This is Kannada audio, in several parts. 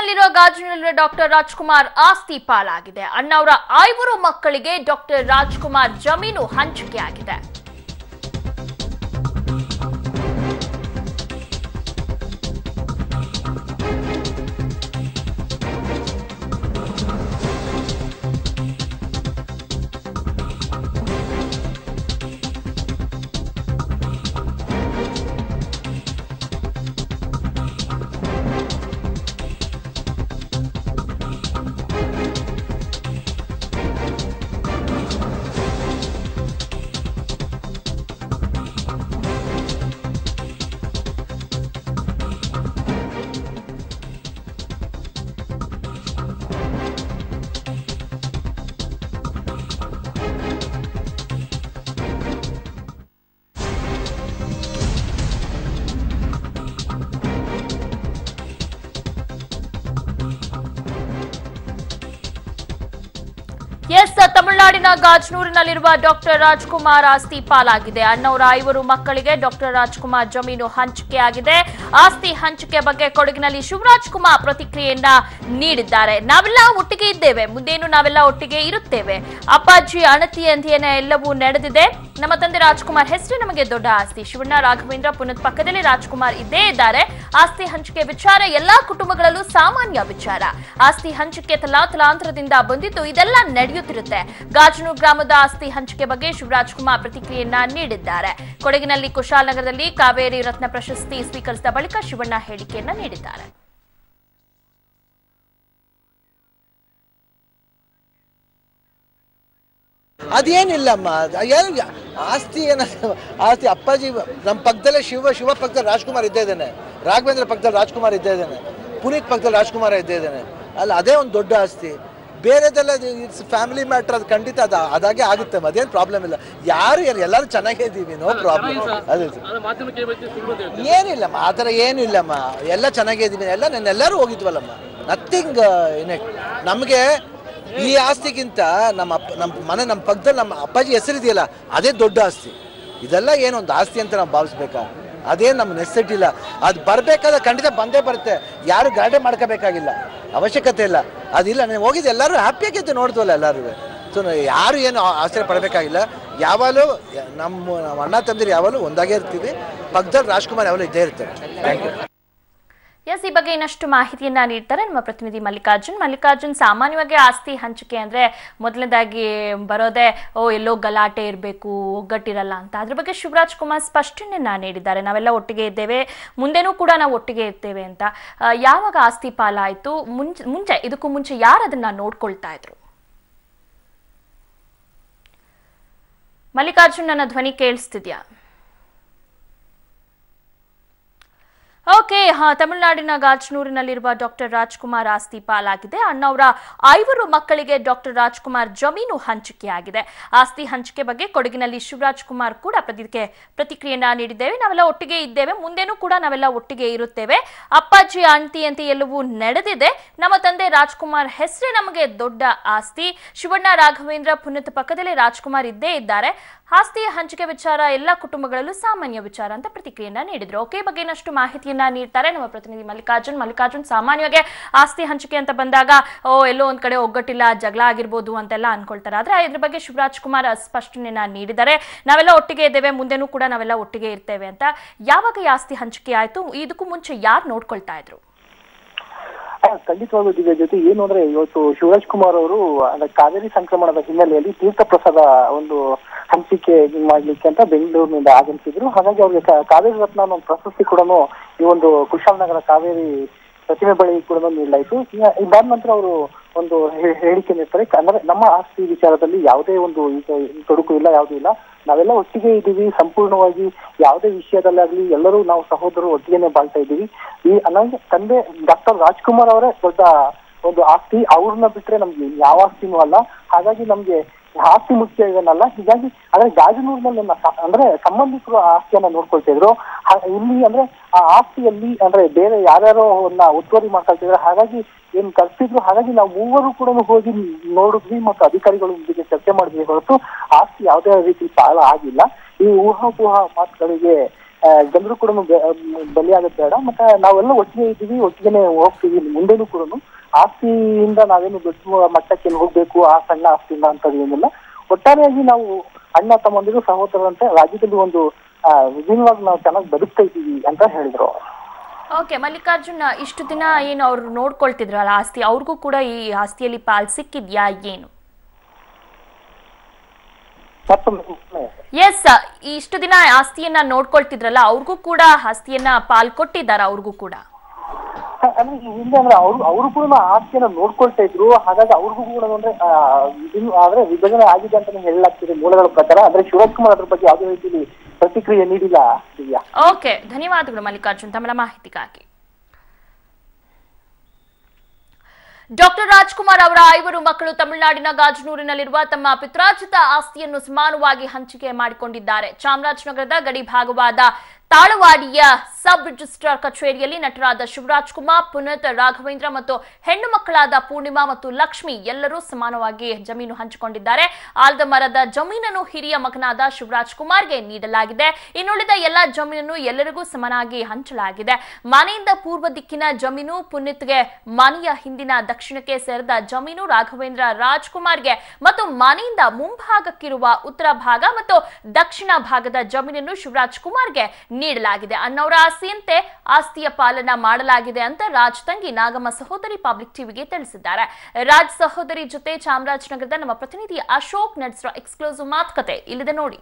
ಬೆಂಗಳೂರಿನಲ್ಲಿರೋ ಗಾಜಿನಲ್ಲಿರೋ ಡಾಕ್ಟರ್ ರಾಜ್ಕುಮಾರ್ ಆಸ್ತಿ ಪಾಲಾಗಿದೆ ಅಣ್ಣವರ ಐವರು ಮಕ್ಕಳಿಗೆ ಡಾಕ್ಟರ್ ರಾಜ್ಕುಮಾರ್ ಜಮೀನು ಹಂಚಿಕೆಯಾಗಿದೆ ಎಸ್ ತಮಿಳುನಾಡಿನ ಗಾಜನೂರಿನಲ್ಲಿರುವ ಡಾಕ್ಟರ್ ರಾಜ್ಕುಮಾರ್ ಆಸ್ತಿ ಪಾಲಾಗಿದೆ ಅಣ್ಣವರ ಐವರು ಮಕ್ಕಳಿಗೆ ಡಾಕ್ಟರ್ ರಾಜ್ಕುಮಾರ್ ಜಮೀನು ಹಂಚಿಕೆಯಾಗಿದೆ ಆಸ್ತಿ ಹಂಚಿಕೆ ಬಗ್ಗೆ ಕೊಡಗಿನಲ್ಲಿ ಶಿವರಾಜ್ ಕುಮಾರ್ ಪ್ರತಿಕ್ರಿಯೆಯನ್ನ ನೀಡಿದ್ದಾರೆ ನಾವೆಲ್ಲ ಒಟ್ಟಿಗೆ ಇದ್ದೇವೆ ಮುಂದೇನು ನಾವೆಲ್ಲ ಒಟ್ಟಿಗೆ ಇರುತ್ತೇವೆ ಅಪ್ಪಾಜಿ ಅಣತಿ ಅಂತೆಯೇ ಎಲ್ಲವೂ ನಡೆದಿದೆ ನಮ್ಮ ತಂದೆ ರಾಜ್ಕುಮಾರ್ ಹೆಸರೇ ನಮಗೆ ದೊಡ್ಡ ಆಸ್ತಿ ಶಿವಣ್ಣ ರಾಘವೇಂದ್ರ ಪುನತ್ ಪಕ್ಕದಲ್ಲಿ ರಾಜ್ಕುಮಾರ್ ಇದ್ದೇ ಇದ್ದಾರೆ ಆಸ್ತಿ ಹಂಚಿಕೆ ವಿಚಾರ ಎಲ್ಲಾ ಕುಟುಂಬಗಳಲ್ಲೂ ಸಾಮಾನ್ಯ ವಿಚಾರ ಆಸ್ತಿ ಹಂಚಿಕೆ ತಲಾಂತರದಿಂದ ಬಂದಿದ್ದು ಇದೆಲ್ಲ ನಡೆಯುತ್ತಿರುತ್ತೆ ಗಾಜನೂರು ಗ್ರಾಮದ ಆಸ್ತಿ ಹಂಚಿಕೆ ಬಗ್ಗೆ ಶಿವರಾಜ್ ಕುಮಾರ್ ಪ್ರತಿಕ್ರಿಯೆಯನ್ನ ನೀಡಿದ್ದಾರೆ ಕೊಡಗಿನಲ್ಲಿ ಕುಶಾಲನಗರದಲ್ಲಿ ಕಾವೇರಿ ರತ್ನ ಪ್ರಶಸ್ತಿ ಸ್ವೀಕರಿಸಿದ ಬಳಿಕ ಶಿವಣ್ಣ ಹೇಳಿಕೆಯನ್ನ ನೀಡಿದ್ದಾರೆ ಅದೇನಿಲ್ಲಮ್ಮ ಅದು ಏನು ಆಸ್ತಿ ಏನ ಆಸ್ತಿ ಅಪ್ಪಾಜಿ ನಮ್ಮ ಪಕ್ಕದಲ್ಲೇ ಶಿವ ಶಿವ ಪಕ್ಕದಲ್ಲಿ ರಾಜ್ಕುಮಾರ್ ಇದ್ದೇ ಇದ್ದಾನೆ ರಾಘವೇಂದ್ರ ಪಕ್ಕದಲ್ಲಿ ರಾಜ್ಕುಮಾರ್ ಇದ್ದೇ ಇದ್ದಾನೆ ಪುನೀತ್ ಪಕ್ಕದಲ್ಲಿ ರಾಜ್ಕುಮಾರ್ ಇದ್ದೇ ಇದ್ದಾನೆ ಅಲ್ಲ ಅದೇ ಒಂದು ದೊಡ್ಡ ಆಸ್ತಿ ಬೇರೆದೆಲ್ಲ ಇಟ್ಸ್ ಫ್ಯಾಮಿಲಿ ಮ್ಯಾಟ್ರ್ ಅದು ಖಂಡಿತ ಅದು ಅದಾಗೆ ಆಗುತ್ತೆ ಅದೇನು ಪ್ರಾಬ್ಲಮ್ ಇಲ್ಲ ಯಾರು ಏನು ಎಲ್ಲರೂ ಚೆನ್ನಾಗೇ ಇದ್ದೀವಿ ನೋ ಪ್ರಾಬ್ಲಮ್ ಅದು ಅದು ಮಾಧ್ಯಮಕ್ಕೆ ಬಗ್ಗೆ ಸಿಗ್ಬೋದು ಹೇಳ್ತೀವಿ. ಏನಿಲ್ಲಮ್ಮ ಆ ಥರ ಏನಿಲ್ಲಮ್ಮ ಎಲ್ಲ ಚೆನ್ನಾಗೇ ಇದ್ದೀವಿ ಎಲ್ಲ ನಾನು ಎಲ್ಲರೂ ಹೋಗಿದ್ವಲ್ಲಮ್ಮ ನಥಿಂಗ್ ಏನೇ ನಮಗೆ ಈ ಆಸ್ತಿಗಿಂತ ನಮ್ಮ ಅಪ್ಪ ನಮ್ಮ ಮನೆ ನಮ್ಮ ಪಕ್ಕದಲ್ಲಿ ನಮ್ಮ ಅಪ್ಪಾಜಿ ಹೆಸರಿದೆಯಲ್ಲ ಅದೇ ದೊಡ್ಡ ಆಸ್ತಿ ಇದೆಲ್ಲ ಏನೊಂದು ಆಸ್ತಿ ಅಂತ ನಾವು ಭಾವಿಸ್ಬೇಕಾ ಅದೇನು ನಮ್ಮ ನೆಸೆಸಿಟಿ ಇಲ್ಲ ಅದು ಬರಬೇಕಾದ್ರೆ ಖಂಡಿತ ಬಂದೇ ಬರುತ್ತೆ ಯಾರು ಗಲಾಟೆ ಮಾಡ್ಕೋಬೇಕಾಗಿಲ್ಲ ಅವಶ್ಯಕತೆ ಇಲ್ಲ ಅದಿಲ್ಲ ನೀವು ಹೋಗಿದ್ದು ಎಲ್ಲರೂ ಹ್ಯಾಪಿಯಾಗಿದ್ದು ನೋಡ್ತೀವಲ್ಲ ಎಲ್ಲರೂ ಸೊ ಯಾರು ಏನು ಆಶ್ಚರ್ಯ ಪಡಬೇಕಾಗಿಲ್ಲ ಯಾವಾಗಲೂ ನಮ್ಮ ನಮ್ಮ ಅಣ್ಣ ತಂದಿರು ಯಾವಾಗಲೂ ಒಂದಾಗೇ ಇರ್ತೀವಿ ಪಕ್ಕದಲ್ಲಿ ರಾಜ್ಕುಮಾರ್ ಯಾವಾಗಲೂ ಇದ್ದೇ ಇರ್ತಾರೆ ಥ್ಯಾಂಕ್ ಯು ಎಸ್ ಈ ಬಗ್ಗೆ ಇನ್ನಷ್ಟು ಮಾಹಿತಿಯನ್ನ ನೀಡ್ತಾರೆ ನಮ್ಮ ಪ್ರತಿನಿಧಿ ಮಲ್ಲಿಕಾರ್ಜುನ್ ಮಲ್ಲಿಕಾರ್ಜುನ್ ಸಾಮಾನ್ಯವಾಗಿ ಆಸ್ತಿ ಹಂಚಿಕೆ ಅಂದ್ರೆ ಮೊದಲನೇದಾಗಿ ಬರೋದೇ ಓ ಎಲ್ಲೋ ಗಲಾಟೆ ಇರಬೇಕು ಒಗ್ಗಟ್ಟಿರಲ್ಲ ಅಂತ ಅದ್ರ ಬಗ್ಗೆ ಶಿವರಾಜ್ ಕುಮಾರ್ ಸ್ಪಷ್ಟನೆಯನ್ನ ನೀಡಿದ್ದಾರೆ ನಾವೆಲ್ಲ ಒಟ್ಟಿಗೆ ಇದ್ದೇವೆ ಮುಂದೆನೂ ಕೂಡ ನಾವು ಒಟ್ಟಿಗೆ ಇರ್ತೇವೆ ಅಂತ ಆ, ಯಾವಾಗ ಆಸ್ತಿ ಪಾಲಾಯಿತು ಮುಂಚೆ ಮುಂಚೆ ಇದಕ್ಕೂ ಮುಂಚೆ ಯಾರು ಅದನ್ನ ನೋಡ್ಕೊಳ್ತಾ ಇದ್ರು ಮಲ್ಲಿಕಾರ್ಜುನ್ ನನ್ನ ಧ್ವನಿ ಕೇಳಿಸ್ತಿದ್ಯಾ ಓಕೆ ಹಾ ತಮಿಳುನಾಡಿನ ಗಾಜನೂರಿನಲ್ಲಿರುವ ಡಾಕ್ಟರ್ ರಾಜ್ಕುಮಾರ್ ಆಸ್ತಿ ಪಾಲಾಗಿದೆ ಅಣ್ಣವರ ಐವರು ಮಕ್ಕಳಿಗೆ ಡಾಕ್ಟರ್ ರಾಜ್ಕುಮಾರ್ ಜಮೀನು ಹಂಚಿಕೆಯಾಗಿದೆ ಆಸ್ತಿ ಹಂಚಿಕೆ ಬಗ್ಗೆ ಕೊಡಗಿನಲ್ಲಿ ಶಿವರಾಜ್ ಕುಮಾರ್ ಕೂಡ ಪ್ರತಿಕೆ ಪ್ರತಿಕ್ರಿಯೆಯನ್ನ ನೀಡಿದ್ದೇವೆ ನಾವೆಲ್ಲ ಒಟ್ಟಿಗೆ ಇದ್ದೇವೆ ಮುಂದೆನೂ ಕೂಡ ನಾವೆಲ್ಲ ಒಟ್ಟಿಗೆ ಇರುತ್ತೇವೆ ಅಪ್ಪಾಜಿ ಆಂಟಿ ಅಂತ ಎಲ್ಲವೂ ನಡೆದಿದೆ ನಮ್ಮ ತಂದೆ ರಾಜ್ಕುಮಾರ್ ಹೆಸರೇ ನಮಗೆ ದೊಡ್ಡ ಆಸ್ತಿ ಶಿವಣ್ಣ ರಾಘವೇಂದ್ರ ಪುನೀತ್ ಪಕ್ಕದಲ್ಲಿ ರಾಜ್ಕುಮಾರ್ ಇದ್ದೇ ಇದ್ದಾರೆ ಆಸ್ತಿಯ ಹಂಚಿಕೆ ವಿಚಾರ ಎಲ್ಲ ಕುಟುಂಬಗಳಲ್ಲೂ ಸಾಮಾನ್ಯ ವಿಚಾರ ಅಂತ ಪ್ರತಿಕ್ರಿಯೆಯನ್ನ ನೀಡಿದ್ರು ಓಕೆ ಬಗ್ಗೆ ಇನ್ನಷ್ಟು ಮಾಹಿತಿಯನ್ನ ನೀಡ್ತಾರೆ ನಮ್ಮ ಪ್ರತಿನಿಧಿ ಮಲ್ಲಿಕಾರ್ಜುನ್ ಮಲ್ಲಿಕಾರ್ಜುನ್ ಸಾಮಾನ್ಯವಾಗಿ ಆಸ್ತಿ ಹಂಚಿಕೆ ಅಂತ ಬಂದಾಗ ಓ ಎಲ್ಲೋ ಒಂದ್ ಕಡೆ ಒಗ್ಗಟ್ಟಿಲ್ಲ ಜಗಳ ಆಗಿರ್ಬೋದು ಅಂತೆಲ್ಲ ಅನ್ಕೊಳ್ತಾರೆ ಆದ್ರೆ ಇದ್ರ ಬಗ್ಗೆ ಶಿವರಾಜ್ ಕುಮಾರ್ ಸ್ಪಷ್ಟನೆಯನ್ನ ನೀಡಿದ್ದಾರೆ ನಾವೆಲ್ಲ ಒಟ್ಟಿಗೆ ಇದ್ದೇವೆ ಮುಂದೆನೂ ಕೂಡ ನಾವೆಲ್ಲ ಒಟ್ಟಿಗೆ ಇರ್ತೇವೆ ಅಂತ ಯಾವಾಗ ಈ ಆಸ್ತಿ ಹಂಚಿಕೆ ಆಯ್ತು ಇದಕ್ಕೂ ಮುಂಚೆ ಯಾರು ನೋಡ್ಕೊಳ್ತಾ ಇದ್ರು ಆ, ಖಂಡಿತವಾಗ್ಲೂ ದಿವ್ಯ ಜೊತೆ ಏನು ಅಂದ್ರೆ ಇವತ್ತು ಶಿವರಾಜ್ ಕುಮಾರ್ ಅವರು ಅಂದ್ರೆ ಕಾವೇರಿ ಸಂಕ್ರಮಣದ ಹಿನ್ನೆಲೆಯಲ್ಲಿ ತೀರ್ಥ ಪ್ರಸಾದ ಒಂದು ಹಂಚಿಕೆ ಮಾಡ್ಲಿಕ್ಕೆ ಅಂತ ಬೆಂಗಳೂರಿನಿಂದ ಆಗಮಿಸಿದ್ರು ಹಾಗಾಗಿ ಅವ್ರಿಗೆ ಕಾ- ಕಾವೇರಿ ರತ್ನ ಅನ್ನೋ ಒಂದು ಪ್ರಶಸ್ತಿ ಕೂಡ ಈ ಒಂದು ಕುಶಾಲನಗರ ಕಾವೇರಿ ಪ್ರತಿಮೆ ಬಳಿ ಕೂಡ ನೀಡಲಾಯಿತು ಈಗ ಇದಾದ ನಂತರ ಅವರು ಒಂದು ಹೇ- ಹೇಳಿಕೆ ನೀಡ್ತಾರೆ ಕ- ಅಂದ್ರೆ ನಮ್ಮ ಆಸ್ತಿ ವಿಚಾರದಲ್ಲಿ ಯಾವುದೇ ಒಂದು ಈಗ ತೊಡಕು ಇಲ್ಲ ಯಾವುದೂ ಇಲ್ಲ ನಾವೆಲ್ಲ ಒಟ್ಟಿಗೆ ಇದ್ದೀವಿ ಸಂಪೂರ್ಣವಾಗಿ ಯಾವುದೇ ವಿಷಯದಲ್ಲಾಗ್ಲಿ ಎಲ್ಲರೂ ನಾವು ಸಹೋದರರು ಒಟ್ಟಿಗೆನೆ ಬಾಳ್ತಾ ಇದ್ದೀವಿ ಈ ನನಗೆ ತಂದೆ ಡಾಕ್ಟರ್ ರಾಜ್ಕುಮಾರ್ ಅವರೇ ದೊಡ್ಡ ಒಂದು ಆಸ್ತಿ ಅವ್ರನ್ನ ಬಿಟ್ರೆ ನಮ್ಗೆ ಯಾವ ಆಸ್ತಿನೂ ಅಲ್ಲ ಹಾಗಾಗಿ ನಮ್ಗೆ ಆಸ್ತಿ ಮುಖ್ಯ ಇದನ್ನಲ್ಲ ಹೀಗಾಗಿ ಅಂದ್ರೆ ಗಾಜನೂರಿನಲ್ಲಿ ನನ್ನ ಸ- ಅಂದ್ರೆ ಸಂಬಂಧಿಕರು ಆ ಆಸ್ತಿಯನ್ನ ನೋಡ್ಕೊಳ್ತಾ ಇದ್ರು ಹಾ- ಇಲ್ಲಿ ಅಂದ್ರೆ ಆ ಆಸ್ತಿಯಲ್ಲಿ ಅಂದ್ರೆ ಬೇರೆ ಯಾರ್ಯಾರೋ ಅವನ್ನ ಒತ್ತುವರಿ ಮಾಡ್ಕೊಳ್ತಿದ್ರು ಹಾಗಾಗಿ ಏನ್ ಕರ್ಸಿದ್ರು ಹಾಗಾಗಿ ನಾವು ಮೂವರು ಕೂಡ ಹೋಗಿ ನೋಡಿದ್ವಿ ಮತ್ತು ಅಧಿಕಾರಿಗಳ ಜೊತೆ ಚರ್ಚೆ ಮಾಡಿದ್ವಿ ಹೊರತು ಆಸ್ತಿ ಯಾವುದೇ ರೀತಿ ಸಾಲ ಆಗಿಲ್ಲ ಈ ಊಹಾಪೋಹ ಮಾತುಗಳಿಗೆ ಜನರು ಕೂಡ ಬಲಿಯಾಗೋದು ಬೇಡ ಮತ್ತೆ ನಾವೆಲ್ಲ ಒಟ್ಟಿಗೆ ಇದ್ದೀವಿ ಒಟ್ಟಿಗೆನೆ ಹೋಗ್ತೀವಿ ಮುಂದೆನೂ ಕೂಡ ಆಸ್ತಿಯಿಂದ ನಾವೇನು ದೊಡ್ಡ ಮಟ್ಟಕ್ಕೆ ಏನ್ ಹೋಗ್ಬೇಕು ಆ ಸಣ್ಣ ಆಸ್ತಿಯಿಂದ ಅಂತದ್ದು ಏನಿಲ್ಲ ಒಟ್ಟಾರೆಯಾಗಿ ನಾವು ಅಣ್ಣ ತಮ್ಮಂದಿರು ಸಹೋದರರಂತೆ ರಾಜ್ಯದಲ್ಲಿ ಒಂದು ಆ, ವಿಭಿನ್ನವಾಗಿ ನಾವು ಚೆನ್ನಾಗಿ ಬದುಕ್ತಾ ಇದ್ದೀವಿ ಅಂತ ಹೇಳಿದ್ರು ಓಕೆ ಮಲ್ಲಿಕಾರ್ಜುನ್ ಇಷ್ಟು ದಿನ ಏನು ಅವ್ರು ನೋಡ್ಕೊಳ್ತಿದ್ರಲ್ಲ ಆಸ್ತಿ ಅವ್ರಿಗೂ ಕೂಡ ಈ ಆಸ್ತಿಯಲ್ಲಿ ಪಾಲ್ ಸಿಕ್ಕಿದ್ಯಾ ಏನು ಮತ್ತೊಮ್ಮೆ ಎಸ್ ಇಷ್ಟು ದಿನ ಆಸ್ತಿಯನ್ನ ನೋಡ್ಕೊಳ್ತಿದ್ರಲ್ಲ ಅವ್ರಿಗೂ ಕೂಡ ಆಸ್ತಿಯನ್ನ ಪಾಲ್ ಕೊಟ್ಟಿದ್ದಾರ ಅವ್ರಿಗೂ ಕೂಡ ಅಂದ್ರೆ ಈ ಹಿಂದೆ ಅಂದ್ರೆ ಅವ್ರು ಅವರು ಕೂಡ ಆಸ್ತಿಯನ್ನ ನೋಡ್ಕೊಳ್ತಾ ಇದ್ರು ಹಾಗಾಗಿ ಅವ್ರಿಗೂ ಕೂಡ ಅಂದ್ರೆ ಆ, ವಿಭಿನ್ನ ಆದ್ರೆ ವಿಭಜನೆ ಆಗಿದೆ ಅಂತಾನೆ ಹೇಳಲಾಗ್ತಿದೆ ಮೂಲಗಳ ಪ್ರಕಾರ ಅಂದ್ರೆ ಶಿವರಾಜ್ ಕುಮಾರ್ ಅದ್ರ ಬಗ್ಗೆ ಯಾವುದೇ ರೀತಿಯಲ್ಲಿ ಪ್ರತಿಕ್ರಿಯೆ ನೀಡಿಲ್ಲ ದಿವ್ಯಾ ಓಕೆ ಧನ್ಯವಾದಗಳು ಮಲ್ಲಿಕಾರ್ಜುನ್ ತಮ್ಮ ಮಾಹಿತಿಗಾಗಿ ಡಾಕ್ಟರ್ ರಾಜ್ಕುಮಾರ್ ಅವರ ಐವರು ಮಕ್ಕಳು ತಮಿಳುನಾಡಿನ ಗಾಜನೂರಿನಲ್ಲಿರುವ ತಮ್ಮ ಪಿತ್ರಾರ್ಜಿತ ಆಸ್ತಿಯನ್ನು ಸಮಾನವಾಗಿ ಹಂಚಿಕೆ ಮಾಡಿಕೊಂಡಿದ್ದಾರೆ ಚಾಮರಾಜನಗರದ ಗಡಿ ಭಾಗವಾದ ತಾಳವಾಡಿಯ ಸಬ್ ರಿಜಿಸ್ಟ್ರಾರ್ ಕಚೇರಿಯಲ್ಲಿ ನಟರಾದ ಶಿವರಾಜ್ ಕುಮಾರ್ ಪುನೀತ್ ರಾಘವೇಂದ್ರ ಮತ್ತು ಹೆಣ್ಣು ಮಕ್ಕಳಾದ ಪೂರ್ಣಿಮಾ ಮತ್ತು ಲಕ್ಷ್ಮಿ ಎಲ್ಲರೂ ಸಮಾನವಾಗಿ ಜಮೀನು ಹಂಚಿಕೊಂಡಿದ್ದಾರೆ ಆಲ್ದ ಮರದ ಜಮೀನನ್ನು ಹಿರಿಯ ಮಗನಾದ ಶಿವರಾಜ್ ಕುಮಾರ್ಗೆ ನೀಡಲಾಗಿದೆ ಇನ್ನುಳಿದ ಎಲ್ಲ ಜಮೀನನ್ನು ಎಲ್ಲರಿಗೂ ಸಮನಾಗಿ ಹಂಚಲಾಗಿದೆ ಮನೆಯಿಂದ ಪೂರ್ವ ದಿಕ್ಕಿನ ಜಮೀನು ಪುನೀತ್ಗೆ ಮನೆಯ ಹಿಂದಿನ ದಕ್ಷಿಣಕ್ಕೆ ಸೇರಿದ ಜಮೀನು ರಾಘವೇಂದ್ರ ರಾಜ್ಕುಮಾರ್ಗೆ ಮತ್ತು ಮನೆಯಿಂದ ಮುಂಭಾಗಕ್ಕಿರುವ ಉತ್ತರ ಭಾಗ ಮತ್ತು ದಕ್ಷಿಣ ಭಾಗದ ಜಮೀನನ್ನು ಶಿವರಾಜ್ ಕುಮಾರ್ಗೆ ನೀಡಲಾಗಿದೆ ಅನ್ನೋರ ಆಸ್ತಿಯಂತೆ ಆಸ್ತಿಯ ಪಾಲನ ಮಾಡಲಾಗಿದೆ ಅಂತ ರಾಜ್ ತಂಗಿ ನಾಗಮ್ಮ ಸಹೋದರಿ ಪಬ್ಲಿಕ್ ಟಿವಿಗೆ ತಿಳಿಸಿದ್ದಾರೆ ರಾಜ್ ಸಹೋದರಿ ಜೊತೆ ಚಾಮರಾಜನಗರದ ನಮ್ಮ ಪ್ರತಿನಿಧಿ ಅಶೋಕ್ ನಡೆಸಿರೋ ಎಕ್ಸ್ಕ್ಲೂಸಿವ್ ಮಾತುಕತೆ ಇಲ್ಲಿದೆ ನೋಡಿ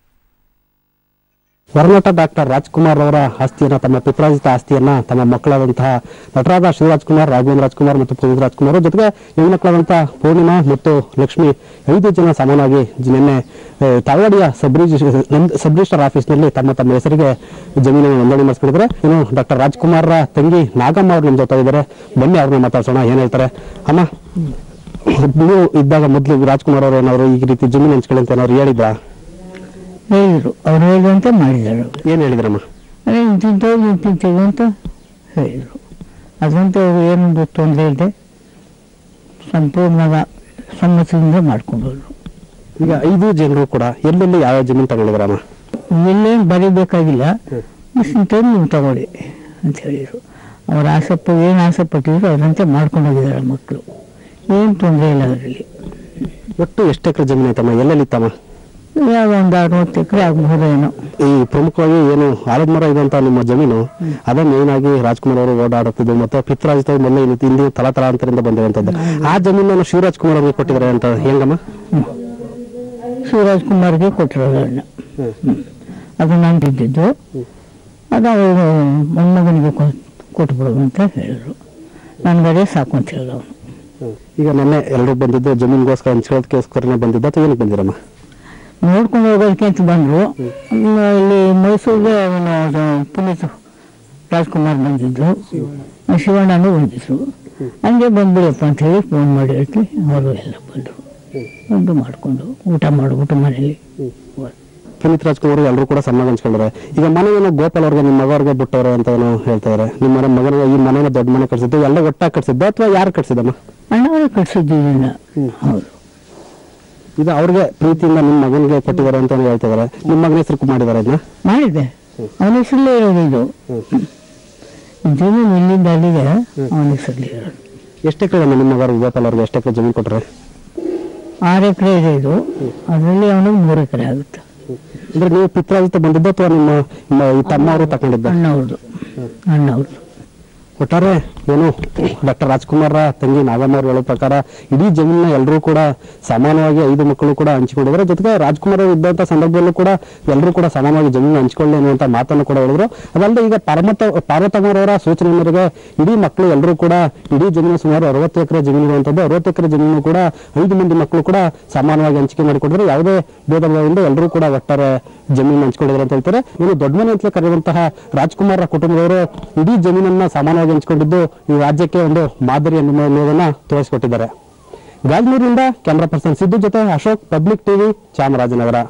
ಹೊರನಟ ಡಾಕ್ಟರ್ ರಾಜ್ಕುಮಾರ್ ಅವರ ಆಸ್ತಿಯನ್ನ ತಮ್ಮ ಪಿತ್ರಾರ್ಜಿತ ಆಸ್ತಿಯನ್ನ ತಮ್ಮ ಮಕ್ಕಳಾದಂತಹ ನಟರಾದ ಶಿವರಾಜ್ ಕುಮಾರ್ ರಾಘವೇಂದ್ರ ರಾಜ್ಕುಮಾರ್ ಮತ್ತು ಪುನೀತ್ ರಾಜ್ಕುಮಾರ್ ಜೊತೆಗೆ ಹೆಣ್ಮಕ್ಕಳಾದಂತಹ ಪೂರ್ಣಿಮಾ ಮತ್ತು ಲಕ್ಷ್ಮಿ ಐದು ಜನ ಸಮಾನವಾಗಿ ಜ- ನಿನ್ನೆ ಆ, ತಾಳ್ವಾಡಿಯ ಸಬ್ ರಿಜಿಸ್ಟ್ರ- ನಮ್- ಸಬ್ ರಿಜಿಸ್ಟರ್ ಆಫೀಸ್ನಲ್ಲಿ ತಮ್ಮ ತಮ್ಮ ಹೆಸರಿಗೆ ಜಮೀನನ್ನು ನೋಂದಣಿ ಮಾಡಿಸ್ಕೊಂಡಿದ್ದಾರೆ ಇನ್ನು ಡಾಕ್ಟರ್ ರಾಜ್ಕುಮಾರ್ ತಂಗಿ ನಾಗಮ್ಮ ಅವರು ನಮ್ಮ ಜೊತೆ ಇದ್ದಾರೆ ಬನ್ನಿ ಅವ್ರನ್ನ ಮಾತಾಡ್ಸೋಣ ಏನ್ ಹೇಳ್ತಾರೆ ಅಮ್ಮ ನೀವು ಇದ್ದಾಗ ಮೊದಲು ರಾಜ್ಕುಮಾರ್ ಅವರು ಏನಾದ್ರು ಈ ರೀತಿ ಜಮೀನು ಹಂಚ್ಕೊಳ್ಳಿ ಅಂತ ಏನಾದ್ರು ಹೇಳಿದ್ರಾ ಹೇಳಿದರು ಅವ್ರು ಹೇಳಿದಂತೆ ಮಾಡಿದರು ಏನ್ ಹೇಳಿದ್ರಮ್ಮ ಅದೇ ಇಂತಿಂತವ್ರು ಇಂತಿಂತೀವಿ ಅಂತ ಹೇಳಿದರು ಅದಂತೆ ಅವರು ಏನೊಂದು ತೊಂದರೆ ಇದೆ ಸಂಪೂರ್ಣ ಸಮ್ಮತಿಯಿಂದ ಮಾಡ್ಕೊಂಡವರು ಈಗ ಐದು ಜನರು ಕೂಡ ಎಲ್ಲೆಲ್ಲಿ ಯಾವ ಜಮೀನು ತಗೊಂಡಿದ್ರಮ್ಮ ಇಲ್ಲೇನು ಬರೀಬೇಕಾಗಿಲ್ಲ ಇಂಥವ್ರು ನೀವು ತಗೊಳ್ಳಿ ಅಂತ ಹೇಳಿದರು ಅವ್ರ ಆಸೆಪ್ಪ ಏನು ಆಸೆ ಪಟ್ಟಿದ್ರು ಅದರಂತೆ ಮಾಡ್ಕೊಂಡು ಹೋಗಿದ್ದಾರೆ ಮಕ್ಕಳು ಏನು ತೊಂದರೆ ಇಲ್ಲ ಅದರಲ್ಲಿ ಒಟ್ಟು ಎಷ್ಟು ಎಕರೆ ಜಮೀನು ಐತಮ್ಮ ಎಲ್ಲೆಲ್ಲಿ ಇತ್ತಮ್ಮ ಯಾವ ಒಂದು ಅರವತ್ತು ಎಕರೆ ಆಗಬಹುದೇನೋ ಈ ಪ್ರಮುಖವಾಗಿ ಏನು ಆಲದ ಮರ ಇದಂತ ನಿಮ್ಮ ಜಮೀನು ಅದೇ ಮೇನ್ ಆಗಿ ರಾಜ್ಕುಮಾರ್ ಅವರು ಓಡಾಡುತ್ತಿದ್ದು ಮತ್ತೆ ಪಿತ್ರಾಜಿತ ಮೊನ್ನೆ ಇಲ್ಲಿ ಹಿಂದೆ ತಲಾತಲಾಂತರದಿಂದ ಬಂದಿರುವಂತದ್ದು ಆ ಜಮೀನನ್ನು ಶಿವರಾಜ್ ಕುಮಾರ್ ಅವರಿಗೆ ಕೊಟ್ಟಿದ್ದಾರೆ ಅಂತ ಹೆಂಗಮ್ಮ ಶಿವರಾಜ್ ಕುಮಾರ್ಗೆ ಕೊಟ್ಟಿರೋದು ಅದನ್ನ ಅದು ನಾನು ಇದ್ದಿದ್ದು ಅದು ಅವರು ಮೊಮ್ಮಗನಿಗೆ ಕೊಟ್ಬಿಡು ಅಂತ ಹೇಳಿದ್ರು ನನಗದೇ ಸಾಕು ಅಂತ ಹೇಳಿದ ಅವನು ಈಗ ಮೊನ್ನೆ ಎಲ್ಲರೂ ಬಂದಿದ್ದು ಜಮೀನಿಗೋಸ್ಕರ ಹಂಚ್ಕೊಳ್ಳೋದಕ್ಕೋಸ್ಕರನೇ ಬಂದಿದ್ದು ಅಥವಾ ಏನಕ್ಕೆ ಬಂದಿರಮ್ಮ ನೋಡ್ಕೊಂಡು ಹೋಗೋದಕ್ಕೆ ಅಂತ ಬಂದರು ಇಲ್ಲಿ ಮೈಸೂರಿಗೆ ಅವನು ಅದು ಪುನೀತ್ ರಾಜ್ಕುಮಾರ್ ಬಂದಿದ್ದು ಶಿವಣ್ಣನೂ ಬಂದಿದ್ರು ಹಂಗೆ ಬಂದ್ಬಿಡಪ್ಪ ಅಂತ ಹೇಳಿ ಫೋನ್ ಮಾಡಿ ಹೇಳ್ತಿ ಅವರು ಎಲ್ಲ ಬಂದರು ಬಂದು ಮಾಡಿಕೊಂಡು ಊಟ ಮಾಡಿಬಿಟ್ಟು ಮನೇಲಿ ಹೋದ್ರು. ಪುನೀತ್ ರಾಜ್ಕುಮಾರ್ ಎಲ್ಲರೂ ಕೂಡ ಸಣ್ಣಗೆ ಹಂಚ್ಕೊಂಡಿದ್ದಾರೆ ಈಗ ಮನೆಯನ್ನು ಗೋಪಾಲ್ ಅವ್ರಿಗೆ ನಿಮ್ಮ ಮಗವ್ರಿಗೆ ಬಿಟ್ಟವ್ರೆ ಅಂತ ಏನೋ ಹೇಳ್ತಾರೆ ನಿಮ್ಮ ಮನೆ ಮಗನ ಈ ಮನೆನ ದೊಡ್ಡ ಮನೆ ಕಟ್ಸಿದ್ದು ಎಲ್ಲ ಒಟ್ಟಾಗಿ ಕಟ್ಸಿದ್ದು ಅಥವಾ ಯಾರು ಕಟ್ಸಿದಮ್ಮ ಅಣ್ಣವರೇ ಕಟ್ಸಿದ್ದಿಲ್ಲ ಹೌದು ಇದು ಅವ್ರಿಗೆ ಪ್ರೀತಿಯಿಂದ ನಿಮ್ಮ ಮಗನಿಗೆ ಕೊಟ್ಟಿದ್ದಾರೆ ಅಂತ ಹೇಳ್ತಿದ್ದಾರೆ ನಿಮ್ಮ ಮಗನ ಹೆಸರು ಮಾಡಿದ್ದಾರೆ ಇದನ್ನ ಮಾಡಿದ್ದೆ ಅವನ ಹೆಸರಲ್ಲೇ ಇರೋದು ಇದು ಜಮೀನು ಇಲ್ಲಿಂದ ಅಲ್ಲಿಗೆ ಅವನ ಹೆಸರಲ್ಲೇ ಇರೋದು ಎಷ್ಟು ಎಕರೆ ನಿಮ್ಮ ಮಗ ಗೋಪಾಲ್ ಅವ್ರಿಗೆ ಎಷ್ಟು ಎಕರೆ ಜಮೀನು ಕೊಟ್ಟರೆ ಆರು ಎಕರೆ ಇದೆ ಇದು ಅದರಲ್ಲಿ ಅವನಿಗೆ ಮೂರು ಎಕರೆ ಆಗುತ್ತೆ ಅಂದ್ರೆ ನೀವು ಪಿತ್ರಾಜಿತ ಬಂದಿದ್ದು ಅಥವಾ ನಿಮ್ಮ ನಿಮ್ಮ ಈ ತಮ್ಮವರು ತಗೊಂಡಿದ್ದ ಅಣ್ಣವ್ರದ್ದು ಅಣ್ಣವ್ರದ್ದು ಒಟ್ಟಾರೆ ಏನು ಡಾಕ್ಟರ್ ರಾಜ್ಕುಮಾರ್ ತಂಗಿ ನಾಗಮ್ಮ ಅವರು ಹೇಳೋ ಪ್ರಕಾರ ಇಡೀ ಜಮೀನ ಎಲ್ಲರೂ ಕೂಡ ಸಮಾನವಾಗಿ ಐದು ಮಕ್ಕಳು ಕೂಡ ಹಂಚಿಕೊಂಡಿದ್ದಾರೆ ಜೊತೆಗೆ ರಾಜ್ಕುಮಾರ್ ಅವರು ಇದ್ದಂತ ಸಂದರ್ಭದಲ್ಲೂ ಕೂಡ ಎಲ್ಲರೂ ಕೂಡ ಸಮಾನವಾಗಿ ಜಮೀನು ಹಂಚಿಕೊಳ್ಳಿ ಅನ್ನುವಂತ ಮಾತನ್ನು ಕೂಡ ಹೇಳಿದ್ರು ಅದಲ್ಲದೆ ಈಗ ಪಾರ್ವತ ಪಾರ್ವತಮ್ಮರವರ ಸೂಚನೆ ಮೇರೆಗೆ ಇಡೀ ಮಕ್ಕಳು ಎಲ್ಲರೂ ಕೂಡ ಇಡೀ ಜಮೀನು ಸುಮಾರು ಅರವತ್ತು ಎಕರೆ ಜಮೀನು ಇರುವಂತದ್ದು ಅರವತ್ತು ಎಕರೆ ಜಮೀನು ಕೂಡ ಐದು ಮಂದಿ ಮಕ್ಕಳು ಕೂಡ ಸಮಾನವಾಗಿ ಹಂಚಿಕೆ ಮಾಡಿಕೊಂಡಿದ್ರು ಯಾವುದೇ ಭೇದ ಭಾವದಿಂದ ಎಲ್ಲರೂ ಕೂಡ ಒಟ್ಟಾರೆ ಜಮೀನು ಹಂಚಿಕೊಂಡಿದ್ರು ಅಂತ ಹೇಳ್ತಾರೆ ಇನ್ನು ದೊಡ್ಡ ಮನೆ ಅಂತಲೇ ಕರೆಯುವಂತಹ ರಾಜ್ಕುಮಾರ್ ಕುಟುಂಬದವರು ಇಡೀ ಜಮೀನನ್ನ ಸಮಾನವಾಗಿ ಹಂಚಿಕೊಂಡಿದ್ದು ಈ ರಾಜ್ಯಕ್ಕೆ ಒಂದು ಮಾದರಿ ಅನ್ನೋದನ್ನ ತೋರಿಸಿಕೊಟ್ಟಿದ್ದಾರೆ ಗಾಜನೂರಿನಿಂದ ಕ್ಯಾಮರಾ ಪರ್ಸನ್ ಸಿದ್ದು ಜೊತೆ ಅಶೋಕ್ ಪಬ್ಲಿಕ್ ಟಿವಿ ಚಾಮರಾಜನಗರ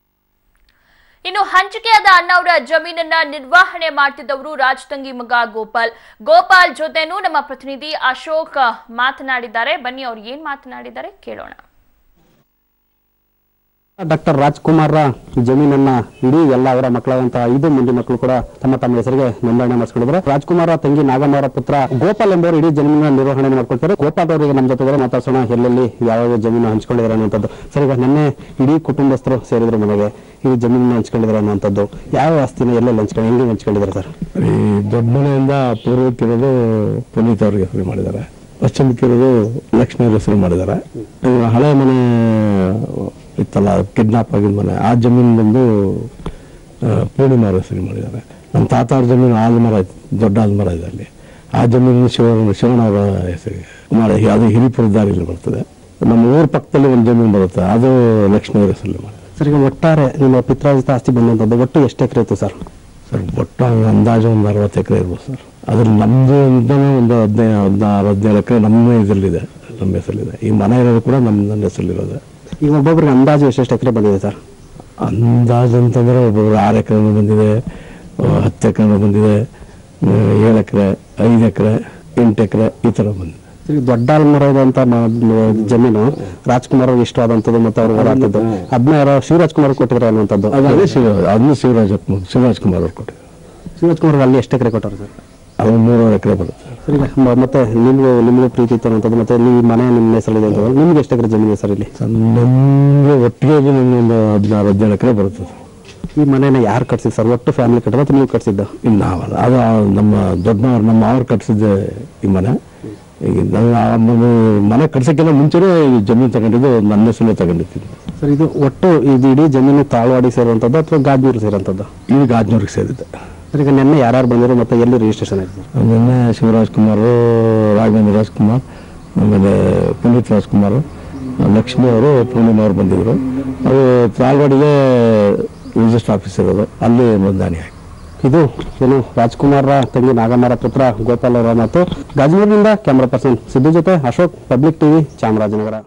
ಇನ್ನು ಹಂಚಿಕೆಯಾದ ಅಣ್ಣವರ ಜಮೀನನ್ನ ನಿರ್ವಹಣೆ ಮಾಡ್ತಿದ್ದವರು ರಾಜ್ ತಂಗಿ ಮಗ ಗೋಪಾಲ್ ಗೋಪಾಲ್ ಜೊತೆನೂ ನಮ್ಮ ಪ್ರತಿನಿಧಿ ಅಶೋಕ್ ಮಾತನಾಡಿದ್ದಾರೆ ಬನ್ನಿ ಅವ್ರು ಏನ್ ಮಾತನಾಡಿದ್ದಾರೆ ಕೇಳೋಣ ಡಾಕ್ಟರ್ ರಾಜ್ಕುಮಾರ್ ಜಮೀನನ್ನ ಇಡೀ ಎಲ್ಲ ಅವರ ಮಕ್ಕಳಾದಂತಹ ಐದು ಮಂದಿ ಮಕ್ಕಳು ಕೂಡ ತಮ್ಮ ತಮ್ಮ ಹೆಸರಿಗೆ ನೋಂದಣಿ ಮಾಡಿಸ್ಕೊಂಡಿದ್ದಾರೆ ರಾಜ್ಕುಮಾರ್ ತಂಗಿ ನಾಗಮ್ಮ ಅವರ ಪುತ್ರ ಗೋಪಾಲ್ ಎಂಬವರು ಇಡೀ ಜಮೀನಿನ ನಿರ್ವಹಣೆ ಮಾಡ್ಕೊಳ್ತಾರೆ ಗೋಪಾಲ್ ಅವರಿಗೆ ನಮ್ಮ ಜೊತೆ ಮಾತಾಡ್ಸೋಣ ಎಲ್ಲೆಲ್ಲಿ ಯಾವ ಜಮೀನು ಹಂಚ್ಕೊಂಡಿದ್ದಾರೆ ಅನ್ನುವಂಥದ್ದು ಸರ್ ಈಗ ನಿನ್ನೆ ಇಡೀ ಕುಟುಂಬಸ್ಥರು ಸೇರಿದ್ರು ಮನೆಗೆ ಈ ಜಮೀನನ್ನ ಹಂಚ್ಕೊಂಡಿದ್ದಾರೆ ಅನ್ನುವಂಥದ್ದು ಯಾವ ಆಸ್ತಿನ ಎಲ್ಲೆಲ್ಲಿ ಹಂಚ್ಕೊಂಡು ಹೆಂಗೆ ಹಂಚ್ಕೊಂಡಿದ್ದಾರೆ ಸರ್ ಈ ದೊಡ್ಡ ಮನೆಯಿಂದ ಪೂರ್ವಕ್ಕಿರೋದು ಪುನೀತ್ ಅವ್ರಿಗೆ ಹೆಸರು ಮಾಡಿದ್ದಾರೆ ಪಶ್ಚಿಮಕ್ಕಿರೋದು ಲಕ್ಷ್ಮಿ ಅವ್ರ ಹೆಸರು ಮಾಡಿದ್ದಾರೆ ಈ ಹಳೆ ಮನೆ ಇತ್ತಲ್ಲ ಕಿಡ್ನಾಪ್ ಆಗಿದ ಮನೆ ಆ ಜಮೀನು ಬಂದು ಆ, ಪೂರ್ಣಿಮಾ ಅವ್ರ ಹೆಸರು ಮಾಡಿದ್ದಾರೆ ನಮ್ಮ ತಾತ ಅವ್ರ ಜಮೀನು ಆಲ್ಮರ ಐತೆ ದೊಡ್ಡ ಆಲ್ಮರ ಇದೆ ಅಲ್ಲಿ ಆ ಜಮೀನು ಶಿವ ಶಿವಣ್ಣ ಅವರ ಹೆಸರಿಗೆ ಮಾಡಿ ಅದು ಹಿರಿಪುರ ದಾರಿಯಲ್ಲಿ ಬರ್ತದೆ ನಮ್ಮ ಊರ ಪಕ್ಕದಲ್ಲಿ ಒಂದು ಜಮೀನು ಬರುತ್ತೆ ಅದು ಲಕ್ಷ್ಮಿ ಅವ್ರ ಹೆಸರಲ್ಲಿ ಮಾಡಿದ್ದಾರೆ ಸರ್ ಈಗ ಒಟ್ಟಾರೆ ನಿಮ್ಮ ಪಿತ್ರಾಜಿತ ಆಸ್ತಿ ಬಂದಂಥದ್ದು ಒಟ್ಟು ಎಷ್ಟು ಎಕರೆ ಇತ್ತು ಸರ್ ಸರ್ ಒಟ್ಟು ಹಂಗೆ ಅಂದಾಜು ಒಂದು ಅರವತ್ತು ಎಕರೆ ಇರ್ಬೋದು ಸರ್ ಅದ್ರಲ್ಲಿ ನಮ್ಮದು ಅಂತಲೇ ಒಂದು ಹದಿನೈದು ಹದಿನಾರು ಹದಿನೇಳು ಎಕರೆ ನಮ್ಮ ಇದರಲ್ಲಿದೆ ನಮ್ಮ ಹೆಸರಲ್ಲಿದೆ ಈ ಮನೆ ಇರೋದು ಕೂಡ ನಮ್ಮ ನನ್ನ ಹೆಸರಲ್ಲಿರೋದೆ ಈಗ ಒಬ್ಬೊಬ್ರಿಗೆ ಅಂದಾಜು ಎಷ್ಟೆಷ್ಟು ಎಕರೆ ಬಂದಿದೆ ಸರ್ ಅಂದಾಜು ಅಂತಂದರೆ ಒಬ್ಬೊಬ್ರು ಆರು ಎಕರೆನೂ ಬಂದಿದೆ ಆ, ಹತ್ತು ಎಕರೆನೂ ಬಂದಿದೆ ಆ, ಏಳು ಎಕರೆ ಐದು ಎಕರೆ ಎಂಟು ಎಕರೆ ಈ ಥರ ಬಂದಿದೆ ಈಗ ದೊಡ್ಡ ಆಲ್ಮರದ ಜಮೀನು ರಾಜ್ಕುಮಾರ್ ಅವ್ರಿಗೆ ಇಷ್ಟವಾದಂಥದ್ದು ಮತ್ತು ಅವ್ರು ಹೋರಾಡ್ತಿದ್ದು ಅದನ್ನ ಯಾರೋ ಶಿವರಾಜ್ ಕುಮಾರ್ ಕೊಟ್ಟಿದ್ದಾರೆ ಅನ್ನುವಂಥದ್ದು ಅದು ಅದೇ ಶಿವ ಅದನ್ನು ಶಿವರಾಜ ಶಿವರಾಜ್ ಕುಮಾರ್ ಅವ್ರು ಕೊಟ್ಟಿದ್ದಾರೆ ಶಿವರಾಜ್ ಕುಮಾರ್ ಅಲ್ಲಿ ಎಷ್ಟು ಎಕರೆ ಕೊಟ್ಟರು ಸರ್ ಅದು ಮೂರುವರೆ ಎಕರೆ ಬರುತ್ತೆ ಸರ್ ಈಗ ಮ- ಮತ್ತೆ ನಿಮ್ಗೂ ನಿಮಗೂ ಪ್ರೀತಿ ಇತ್ತು ಅನ್ನುವಂಥದ್ದು ಮತ್ತೆ ನೀವು ಮನೆ ನಿಮ್ಮ ಹೆಸರಿದೆ ಅಂತ ನಿಮ್ಗೆ ಎಷ್ಟು ಎಕರೆ ಜಮೀನು ಸರ್ ಇಲ್ಲಿ ಸರ್ ನಮಗೆ ಒಟ್ಟಿಗೆ ಅದು ನಮ್ಗೆ ಒಂದು ಹದಿನಾರು ಹದಿನೇಳು ಎಕರೆ ಬರುತ್ತೆ ಸರ್ ಈ ಮನೆನ ಯಾರು ಕಟ್ಸಿದ್ದು ಸರ್ ಒಟ್ಟು ಫ್ಯಾಮಿಲಿ ಕಟ್ಟಿದ ಅಥವಾ ನೀವು ಕಟ್ಸಿದ್ದು ಇನ್ನು ನಾವಲ್ಲ ಅದು ಆ ನಮ್ಮ ದೊಡ್ಡನವ್ರು ನಮ್ಮ ಅವ್ರು ಕಟ್ಸಿದ್ದೆ ಈ ಮನೆ ಈಗ ನಾವು ಆ ಮನೆ ಮನೆ ಕಟ್ಸೋಕ್ಕಿಂತ ಮುಂಚೆನೇ ಈ ಜಮೀನು ತಗೊಂಡಿದ್ದು ನನ್ನ ಹೆಸರಲ್ಲೇ ತಗೊಂಡಿದ್ದೀನಿ ಸರ್ ಇದು ಒಟ್ಟು ಇದು ಇಡೀ ಜಮೀನು ತಾಳ್ವಾಡಿ ಸೇರುವಂಥದ್ದು ಅಥವಾ ಗಾಜ್ನೂರು ಸೇರುವಂಥದ್ದು ಈಗ ಗಾಜ್ನೂರಿಗೆ ಸೇರಿದೆ ಸರ್ ಈಗ ನಿನ್ನೆ ಯಾರ್ಯಾರು ಬಂದಿರೋ ಮತ್ತೆ ಎಲ್ಲಿ ರಿಜಿಸ್ಟ್ರೇಷನ್ ಆಗಿದೆ ಸರ್ ಆಮೇಲೆ ಶಿವರಾಜ್ ಕುಮಾರ್ ರಾಘವೇಂದ್ರ ರಾಜ್ಕುಮಾರ್ ಆಮೇಲೆ ಪುನೀತ್ ರಾಜ್ಕುಮಾರ್ ಲಕ್ಷ್ಮಿ ಅವರು ಪೂರ್ಣಿಮಾ ಅವರು ಬಂದಿದ್ರು ಅವರು ತ್ರಾಲ್ವಾಡಿಗೆ ರಿಜಿಸ್ಟರ್ ಆಫೀಸ್ ಇರೋದು ಅಲ್ಲಿ ನೋಂದಣಿ ಆಗಿ ಇದು ಏನು ರಾಜ್ಕುಮಾರ್ ತಂಗಿ ನಾಗಮ್ಮರ ಪುತ್ರ ಗೋಪಾಲ್ ಅವರ ಮತ್ತು ಗಾಜನೂರಿನಿಂದ ಕ್ಯಾಮ್ರಾ ಪರ್ಸನ್ ಸಿದ್ದು ಜೊತೆ ಅಶೋಕ್ ಪಬ್ಲಿಕ್ ಟಿವಿ ಚಾಮರಾಜನಗರ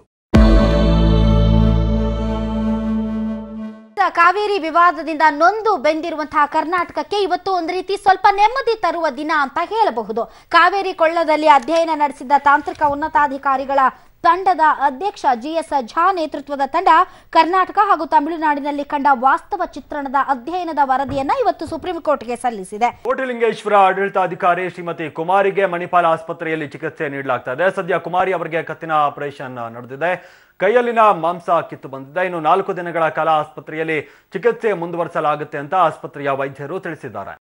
ಕಾವೇರಿ ವಿವಾದದಿಂದ ನೊಂದು ಬೆಂದಿರುವಂತಹ ಕರ್ನಾಟಕಕ್ಕೆ ಇವತ್ತು ಒಂದು ರೀತಿ ಸ್ವಲ್ಪ ನೆಮ್ಮದಿ ತರುವ ದಿನ ಅಂತ ಹೇಳಬಹುದು ಕಾವೇರಿ ಕೊಳ್ಳದಲ್ಲಿ ಅಧ್ಯಯನ ನಡೆಸಿದ್ದ ತಾಂತ್ರಿಕ ಉನ್ನತಾಧಿಕಾರಿಗಳ ತಂಡದ ಅಧ್ಯಕ್ಷ ಜಿಎಸ್ ಝಾ ನೇತೃತ್ವದ ತಂಡ ಕರ್ನಾಟಕ ಹಾಗೂ ತಮಿಳುನಾಡಿನಲ್ಲಿ ಕಂಡ ವಾಸ್ತವ ಚಿತ್ರಣದ ಅಧ್ಯಯನದ ವರದಿಯನ್ನ ಇವತ್ತು ಸುಪ್ರೀಂ ಕೋರ್ಟ್ಗೆ ಸಲ್ಲಿಸಿದೆ ಕೋಟಿಲಿಂಗೇಶ್ವರ ಆಡಳಿತಾಧಿಕಾರಿ ಶ್ರೀಮತಿ ಕುಮಾರಿಗೆ ಮಣಿಪಾಲ ಆಸ್ಪತ್ರೆಯಲ್ಲಿ ಚಿಕಿತ್ಸೆ ನೀಡಲಾಗ್ತಾ ಇದೆ ಸದ್ಯ ಕುಮಾರಿ ಅವರಿಗೆ ಕತ್ತಿನ ಆಪರೇಷನ್ ನಡೆದಿದೆ ಕೈಯಲ್ಲಿನ ಮಾಂಸ ಕಿತ್ತು ಬಂದಿದೆ ಇನ್ನು ನಾಲ್ಕು ದಿನಗಳ ಕಾಲ ಆಸ್ಪತ್ರೆಯಲ್ಲಿ ಚಿಕಿತ್ಸೆ ಮುಂದುವರಿಸಲಾಗುತ್ತೆ ಅಂತ ಆಸ್ಪತ್ರೆಯ ವೈದ್ಯರು ತಿಳಿಸಿದ್ದಾರೆ